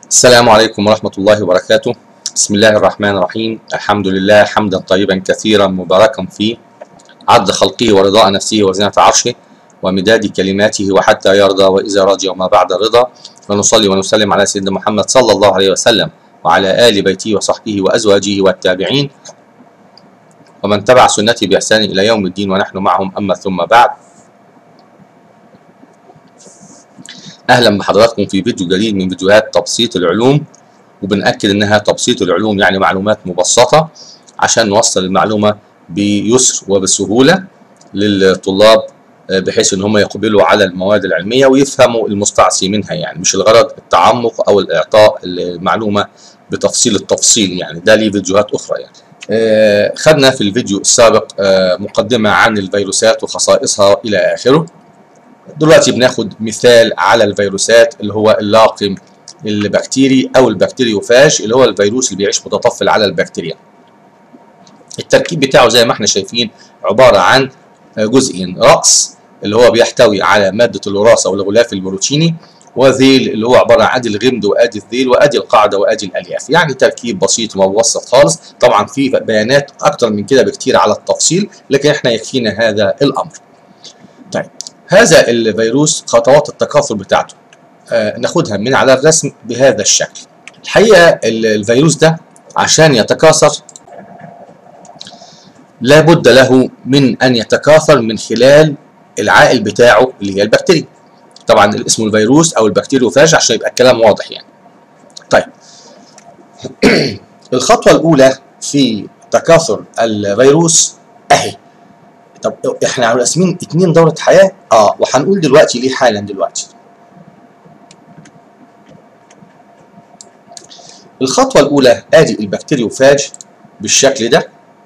السلام عليكم ورحمة الله وبركاته بسم الله الرحمن الرحيم الحمد لله حمدا طيبا كثيرا مباركا فيه عد خلقه ورضاء نفسه وزنة عرشه ومداد كلماته وحتى يرضى وإذا رضي وما بعد رضا ونصلي ونسلم على سيدنا محمد صلى الله عليه وسلم وعلى آل بيته وصحبه وأزواجه والتابعين ومن تبع سنته بإحسان إلى يوم الدين ونحن معهم أما ثم بعد اهلا بحضراتكم في فيديو جديد من فيديوهات تبسيط العلوم وبنأكد انها تبسيط العلوم يعني معلومات مبسطة عشان نوصل المعلومة بيسر وبسهولة للطلاب بحيث ان هم يقبلوا على المواد العلمية ويفهموا المستعصي منها يعني مش الغرض التعمق او الاعطاء المعلومة بتفصيل التفصيل يعني ده ليه فيديوهات اخرى يعني آه خدنا في الفيديو السابق آه مقدمة عن الفيروسات وخصائصها الى اخره دلوقتي بناخد مثال على الفيروسات اللي هو اللاقم البكتيري او البكتيريوفاج اللي هو الفيروس اللي بيعيش متطفل على البكتيريا التركيب بتاعه زي ما احنا شايفين عبارة عن جزئين رأس اللي هو بيحتوي على مادة الوراثة والغلاف البروتيني وذيل اللي هو عبارة عن ادي الغمد وادي الذيل وادي القاعدة وادي الالياف يعني تركيب بسيط ومبسط خالص طبعا في بيانات اكتر من كده بكتير على التفصيل لكن احنا يكفينا هذا الامر طيب هذا الفيروس خطوات التكاثر بتاعته آه ناخدها من على الرسم بهذا الشكل الحقيقة الفيروس ده عشان يتكاثر لابد له من أن يتكاثر من خلال العائل بتاعه اللي هي البكتيريا طبعا اسمه الفيروس أو البكتيريوفاج عشان يبقى الكلام واضح يعني طيب الخطوة الأولى في تكاثر الفيروس أهي طب احنا راسمين اتنين دورة حياة اه وهنقول دلوقتي ليه حالا دلوقتي الخطوة الأولى ادي البكتيريوفاج بالشكل ده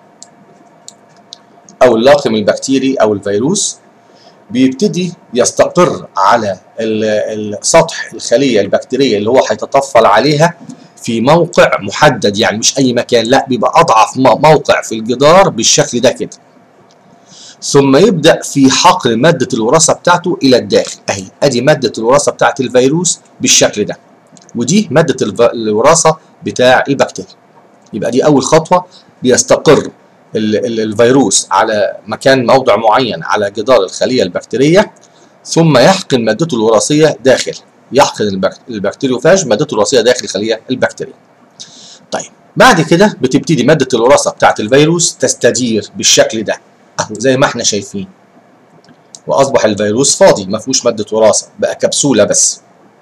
أو اللاقم البكتيري أو الفيروس بيبتدي يستقر على سطح الخلية البكتيرية اللي هو هيتطفل عليها في موقع محدد يعني مش أي مكان لا بيبقى أضعف موقع في الجدار بالشكل ده كده ثم يبدأ في حقل مادة الوراثة بتاعته إلى الداخل أهي أدي مادة الوراثة بتاعت الفيروس بالشكل ده ودي مادة الوراثة بتاع البكتيريا يبقى دي أول خطوة بيستقر الفيروس على مكان موضع معين على جدار الخلية البكتيرية ثم يحقن مادته الوراثية داخل يحقن البكتيريوفاج مادته الوراثية داخل الخلية البكتيرية طيب بعد كده بتبتدي مادة الوراثة بتاعت الفيروس تستدير بالشكل ده اهو زي ما احنا شايفين واصبح الفيروس فاضي ما فيهوش ماده وراثه بقى كبسوله بس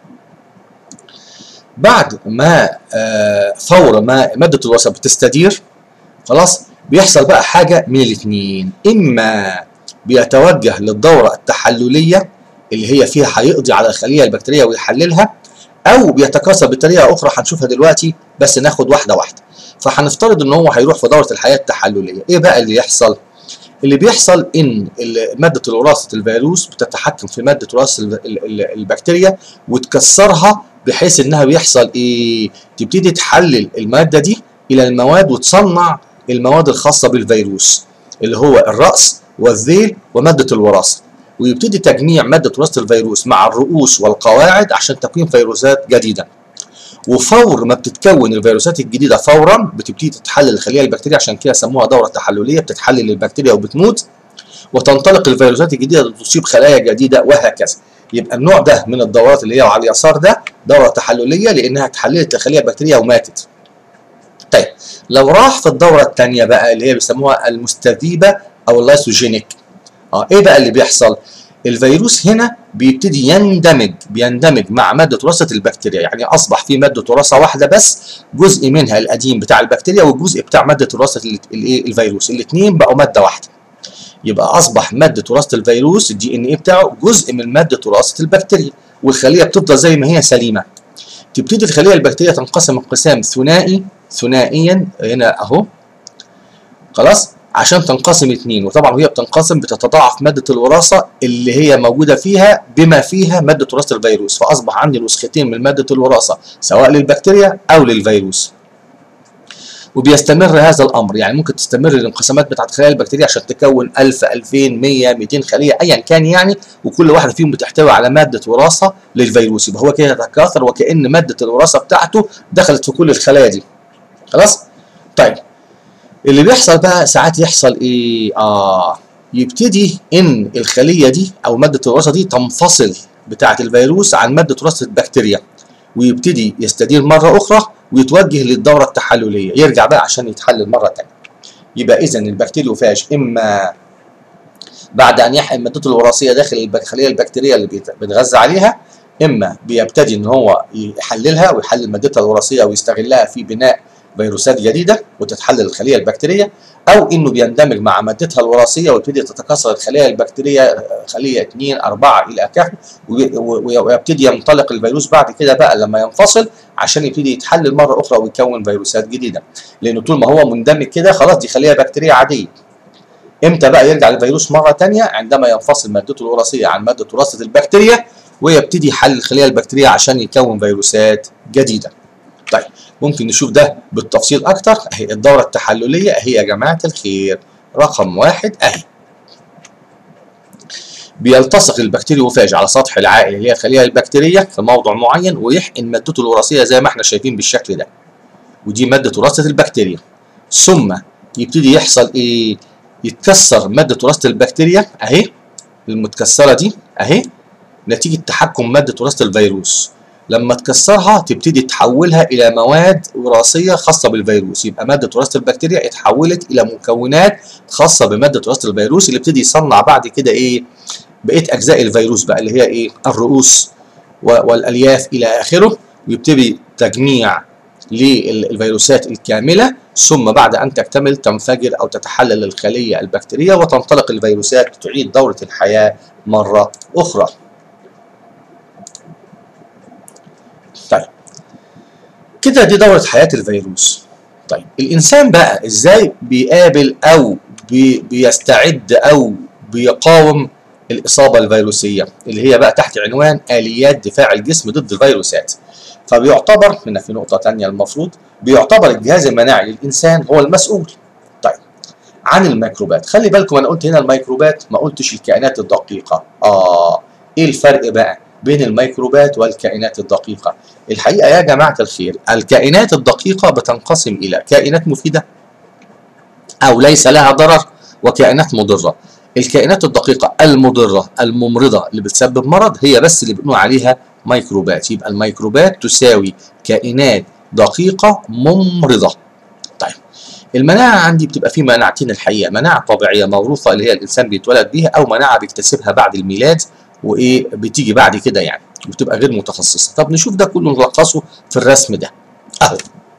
بعد ما آه فور ما ماده الوراثه بتستدير خلاص بيحصل بقى حاجه من الاثنين اما بيتوجه للدوره التحلليه اللي هي فيها هيقضي على الخليه البكتيريه ويحللها او بيتكاثر بطريقه اخرى هنشوفها دلوقتي بس ناخد واحده واحده فهنفترض ان هو هيروح في دوره الحياه التحلليه ايه بقى اللي يحصل اللي بيحصل ان ماده الوراثه الفيروس بتتحكم في ماده وراثه البكتيريا وتكسرها بحيث انها بيحصل ايه تبتدي تحلل الماده دي الى المواد وتصنع المواد الخاصه بالفيروس اللي هو الراس والذيل وماده الوراثه ويبتدي تجميع ماده وراثه الفيروس مع الرؤوس والقواعد عشان تكوين فيروسات جديده وفور ما بتتكون الفيروسات الجديده فورا بتبتدي تتحلل الخليه البكتيريه عشان كده سموها دوره تحلليه بتتحلل البكتيريا وبتموت وتنطلق الفيروسات الجديده تصيب خلايا جديده وهكذا يبقى النوع ده من الدورات اللي هي على اليسار ده دوره تحلليه لانها اتحللت الخليه البكتيريه وماتت طيب لو راح في الدوره الثانيه بقى اللي هي بيسموها المستذيبه او اللايسوجينيك اه ايه بقى اللي بيحصل الفيروس هنا بيبتدي يندمج بيندمج مع ماده وراثه البكتيريا يعني اصبح في ماده وراثه واحده بس جزء منها القديم بتاع البكتيريا والجزء بتاع ماده وراثه الايه الفيروس الاثنين بقوا ماده واحده يبقى اصبح ماده وراثه الفيروس الدي ان ايه بتاعه جزء من ماده وراثه البكتيريا والخليه بتفضل زي ما هي سليمه تبتدي الخليه البكتيريا تنقسم انقسام ثنائي ثنائيا هنا اهو خلاص عشان تنقسم اثنين وطبعا وهي بتنقسم بتتضاعف ماده الوراثه اللي هي موجوده فيها بما فيها ماده وراثه الفيروس فاصبح عندي نسختين من ماده الوراثه سواء للبكتيريا او للفيروس وبيستمر هذا الامر يعني ممكن تستمر الانقسامات بتاعت الخلايا البكتيريه عشان تكون 1000 2000 100 200 خليه ايا كان يعني وكل واحده فيهم بتحتوي على ماده وراثه للفيروس يبقى هو كده يتكاثر وكان ماده الوراثه بتاعته دخلت في كل الخلايا دي خلاص طيب اللي بيحصل بقى ساعات يحصل ايه اه يبتدي ان الخليه دي او ماده الوراثه دي تنفصل بتاعه الفيروس عن ماده وراثه البكتيريا ويبتدي يستدير مره اخرى ويتوجه للدوره التحلليه يرجع بقى عشان يتحلل مره ثانيه يبقى اذا البكتيريوفاج اما بعد ان يحقن مادته الوراثيه داخل الخليه البكتيريه اللي بيتغذى عليها اما بيبتدي ان هو يحللها ويحلل مادتها الوراثيه ويستغلها في بناء فيروسات جديده وتتحلل الخليه البكتيريه او انه بيندمج مع مادتها الوراثيه ويبتدي تتكاثر الخليه البكتيريه خليه 2 4 الى اخره ويبتدي ينطلق الفيروس بعد كده بقى لما ينفصل عشان يبتدي يتحلل مره اخرى ويكون فيروسات جديده لانه طول ما هو مندمج كده خلاص دي خليه بكتيريه عاديه امتى بقى يرجع الفيروس مره ثانيه عندما ينفصل مادته الوراثيه عن ماده وراثه البكتيريا ويبتدي يحلل الخليه البكتيريه عشان يكون فيروسات جديده طيب ممكن نشوف ده بالتفصيل اكتر اهي الدوره التحلليه اهي يا جماعه الخير رقم واحد اهي بيلتصق البكتيريوفاج على سطح العائل اللي هي الخليه البكتيريه في موضع معين ويحقن مادته الوراثيه زي ما احنا شايفين بالشكل ده ودي ماده وراثه البكتيريا ثم يبتدي يحصل ايه يتكسر ماده وراثه البكتيريا اهي المتكسره دي اهي نتيجه تحكم ماده وراثه الفيروس لما تكسرها تبتدي تحولها الى مواد وراثيه خاصه بالفيروس يبقى ماده وراثه البكتيريا اتحولت الى مكونات خاصه بماده وراثه الفيروس اللي ابتدي يصنع بعد كده ايه بقيه اجزاء الفيروس بقى اللي هي ايه الرؤوس والالياف الى اخره ويبتدي تجميع للفيروسات الكامله ثم بعد ان تكتمل تنفجر او تتحلل الخليه البكتيريه وتنطلق الفيروسات تعيد دوره الحياه مره اخرى طيب كده دي دورة حياة الفيروس طيب الإنسان بقى إزاي بيقابل أو بي بيستعد أو بيقاوم الإصابة الفيروسية اللي هي بقى تحت عنوان آليات دفاع الجسم ضد الفيروسات فبيعتبر هنا في نقطة تانية المفروض بيعتبر الجهاز المناعي للإنسان هو المسؤول طيب عن الميكروبات خلي بالكم أنا قلت هنا الميكروبات ما قلتش الكائنات الدقيقة آه إيه الفرق بقى بين الميكروبات والكائنات الدقيقة الحقيقة يا جماعة الخير الكائنات الدقيقة بتنقسم إلى كائنات مفيدة أو ليس لها ضرر وكائنات مضرة الكائنات الدقيقة المضرة الممرضة اللي بتسبب مرض هي بس اللي بنقول عليها ميكروبات يبقى الميكروبات تساوي كائنات دقيقة ممرضة طيب المناعة عندي بتبقى في مناعتين الحقيقة مناعة طبيعية موروثة اللي هي الإنسان بيتولد بيها أو مناعة بيكتسبها بعد الميلاد وايه بتيجي بعد كده يعني وبتبقى غير متخصصه طب نشوف ده كله نلخصه في الرسم ده اهو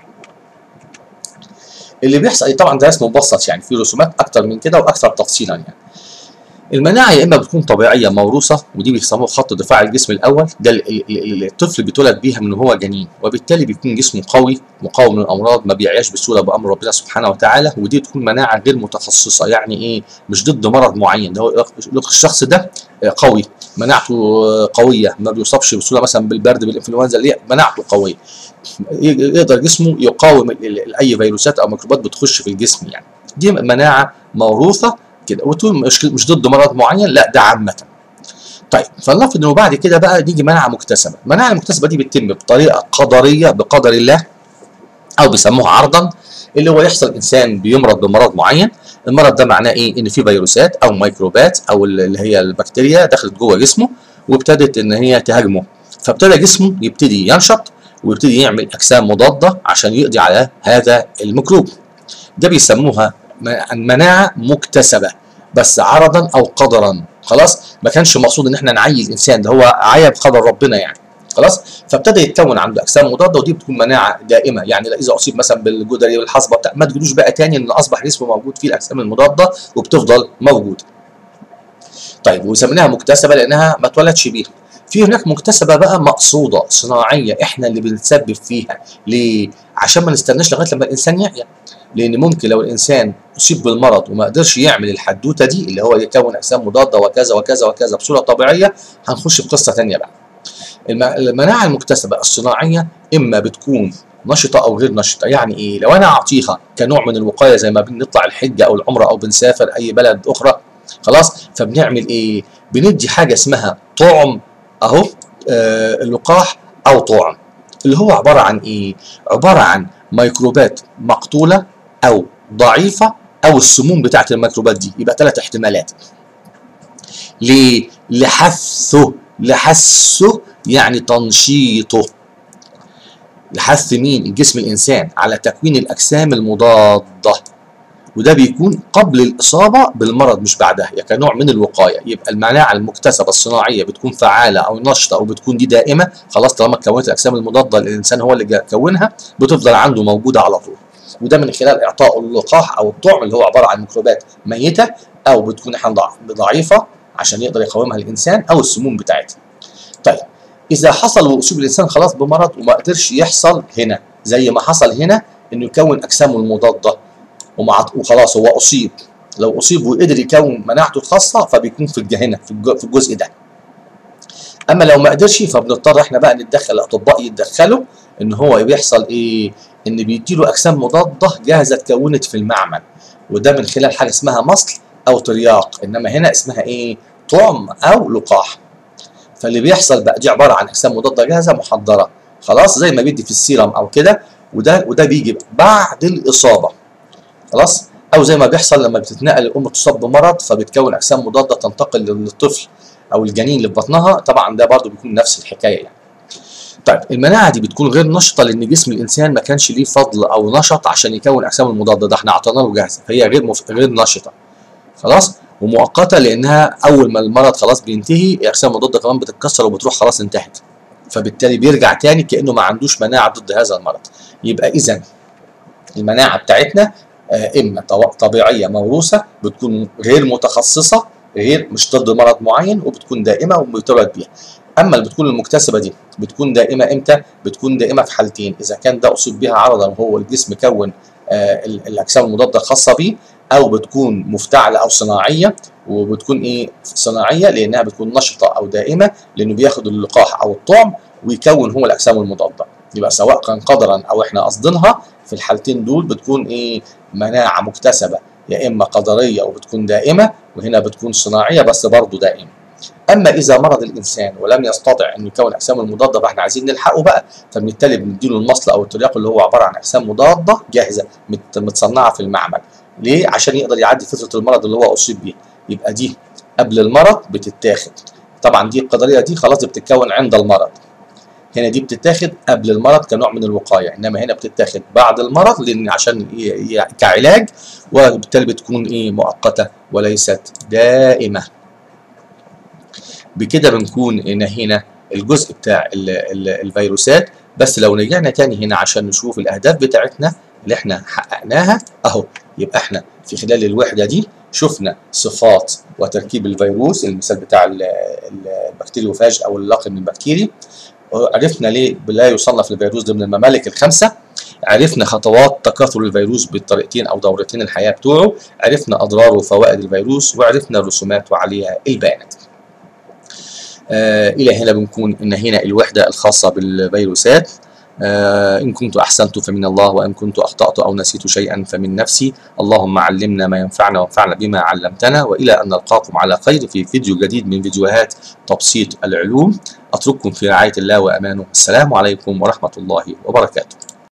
اللي بيحصل طبعا ده رسم مبسط يعني في رسومات اكتر من كده واكثر تفصيلا يعني المناعه يا اما بتكون طبيعيه موروثه ودي بيسموها خط دفاع الجسم الاول ده الطفل بيتولد بيها من هو جنين وبالتالي بيكون جسمه قوي مقاوم للامراض ما بيعيش بسهوله بامر ربنا سبحانه وتعالى ودي تكون مناعه غير متخصصه يعني ايه مش ضد مرض معين ده هو الشخص ده قوي مناعته قويه ما بيصابش بسهوله مثلا بالبرد بالانفلونزا اللي مناعته قويه يقدر جسمه يقاوم اي فيروسات او ميكروبات بتخش في الجسم يعني دي مناعه موروثه كده وتقول مش مش ضد مرض معين لا ده عامه طيب فلنفرض انه بعد كده بقى نيجي مناعه مكتسبه المناعه المكتسبه دي بتتم بطريقه قدريه بقدر الله او بيسموها عرضا اللي هو يحصل انسان بيمرض بمرض معين المرض ده معناه ايه ان في فيروسات او ميكروبات او اللي هي البكتيريا دخلت جوه جسمه وابتدت ان هي تهاجمه فابتدى جسمه يبتدي ينشط ويبتدي يعمل اجسام مضاده عشان يقضي على هذا الميكروب ده بيسموها مناعه مكتسبه بس عرضا او قدرا خلاص ما كانش مقصود ان احنا نعي الانسان ده هو عيا بقدر ربنا يعني خلاص فابتدى يتكون عنده اجسام مضاده ودي بتكون مناعه دائمه يعني اذا اصيب مثلا بالجدري والحصبه بتاع ما تجدوش بقى تاني ان اصبح جسمه موجود فيه الاجسام المضاده وبتفضل موجوده طيب وسميناها مكتسبه لانها ما اتولدش بيها في هناك مكتسبه بقى مقصوده صناعيه احنا اللي بنتسبب فيها ليه عشان ما نستناش لغايه لما الانسان يعيا لان ممكن لو الانسان اصيب بالمرض وما قدرش يعمل الحدوته دي اللي هو يكون اجسام مضاده وكذا وكذا وكذا بصوره طبيعيه هنخش في قصه ثانيه بقى المناعه المكتسبه الصناعيه اما بتكون نشطه او غير نشطه يعني ايه لو انا اعطيها كنوع من الوقايه زي ما بنطلع الحجه او العمره او بنسافر اي بلد اخرى خلاص فبنعمل ايه بندي حاجه اسمها طعم اهو آه اللقاح او طعم اللي هو عباره عن ايه عباره عن ميكروبات مقتوله او ضعيفه او السموم بتاعت الميكروبات دي يبقى ثلاث احتمالات ليه لحثه لحثه يعني تنشيطه لحث مين الجسم الانسان على تكوين الاجسام المضاده وده بيكون قبل الاصابه بالمرض مش بعدها يعني كنوع من الوقايه يبقى المناعه المكتسبه الصناعيه بتكون فعاله او نشطه او بتكون دي دائمه خلاص طالما كونت الاجسام المضاده الانسان هو اللي كونها بتفضل عنده موجوده على طول وده من خلال اعطاء اللقاح او الطعم اللي هو عباره عن ميكروبات ميته او بتكون احيانا ضعيفه عشان يقدر يقاومها الانسان او السموم بتاعتها. طيب اذا حصل واصيب الانسان خلاص بمرض وما قدرش يحصل هنا زي ما حصل هنا انه يكون اجسامه المضاده ومع وخلاص هو اصيب لو اصيب وقدر يكون مناعته الخاصه فبيكون في هنا في الجزء ده. اما لو ما قدرش فبنضطر احنا بقى نتدخل الاطباء يتدخلوا ان هو بيحصل ايه؟ ان بيديله اجسام مضاده جاهزه اتكونت في المعمل وده من خلال حاجه اسمها مصل او ترياق انما هنا اسمها ايه؟ طعم او لقاح. فاللي بيحصل بقى دي عباره عن اجسام مضاده جاهزه محضره خلاص زي ما بيدي في السيرم او كده وده وده بيجي بعد الاصابه خلاص او زي ما بيحصل لما بتتنقل الام تصاب بمرض فبتكون اجسام مضاده تنتقل للطفل او الجنين اللي في بطنها طبعا ده برضو بيكون نفس الحكايه يعني طيب المناعه دي بتكون غير نشطه لان جسم الانسان ما كانش ليه فضل او نشط عشان يكون اجسام المضاده ده احنا اعطينا له جاهزه فهي غير مف... غير نشطه خلاص ومؤقته لانها اول ما المرض خلاص بينتهي الاجسام المضاده كمان بتتكسر وبتروح خلاص انتهت فبالتالي بيرجع تاني كانه ما عندوش مناعه ضد هذا المرض يبقى اذا المناعه بتاعتنا اما طبيعيه موروثه بتكون غير متخصصه غير مش ضد مرض معين وبتكون دائمه وبيتولد بيها اما اللي بتكون المكتسبه دي بتكون دائمه امتى بتكون دائمه في حالتين اذا كان ده اصيب بها عرضا وهو الجسم كون آه الاجسام المضاده الخاصه بيه او بتكون مفتعله او صناعيه وبتكون ايه صناعيه لانها بتكون نشطه او دائمه لانه بياخد اللقاح او الطعم ويكون هو الاجسام المضاده يبقى سواء كان قدرا او احنا قصدينها في الحالتين دول بتكون ايه مناعه مكتسبه يا اما قدريه وبتكون دائمه وهنا بتكون صناعيه بس برضه دائمه اما اذا مرض الانسان ولم يستطع انه يكون اجسام المضاده فاحنا عايزين نلحقه بقى فبالتالي بنديله المصل او الترياق اللي هو عباره عن اجسام مضاده جاهزه متصنعه في المعمل ليه عشان يقدر يعدي فتره المرض اللي هو اصيب بيه يبقى دي قبل المرض بتتاخد طبعا دي القدريه دي خلاص دي بتتكون عند المرض هنا دي بتتاخد قبل المرض كنوع من الوقايه انما هنا بتتاخد بعد المرض لان عشان كعلاج وبالتالي بتكون ايه مؤقته وليست دائمه بكده بنكون نهينا الجزء بتاع ال ال الفيروسات بس لو رجعنا تاني هنا عشان نشوف الاهداف بتاعتنا اللي احنا حققناها اهو يبقى احنا في خلال الوحده دي شفنا صفات وتركيب الفيروس المثال بتاع البكتيريوفاج او اللقم البكتيري عرفنا ليه لا يصنف الفيروس ضمن الممالك الخمسه عرفنا خطوات تكاثر الفيروس بالطريقتين او دورتين الحياه بتوعه عرفنا اضرار وفوائد الفيروس وعرفنا الرسومات وعليها البيانات آه الى هنا بنكون انهينا الوحده الخاصه بالفيروسات آه إن كنت أحسنت فمن الله وإن كنت أخطأت أو نسيت شيئا فمن نفسي اللهم علمنا ما ينفعنا وانفعنا بما علمتنا وإلى أن نلقاكم على خير في فيديو جديد من فيديوهات تبسيط العلوم أترككم في رعاية الله وأمانه السلام عليكم ورحمة الله وبركاته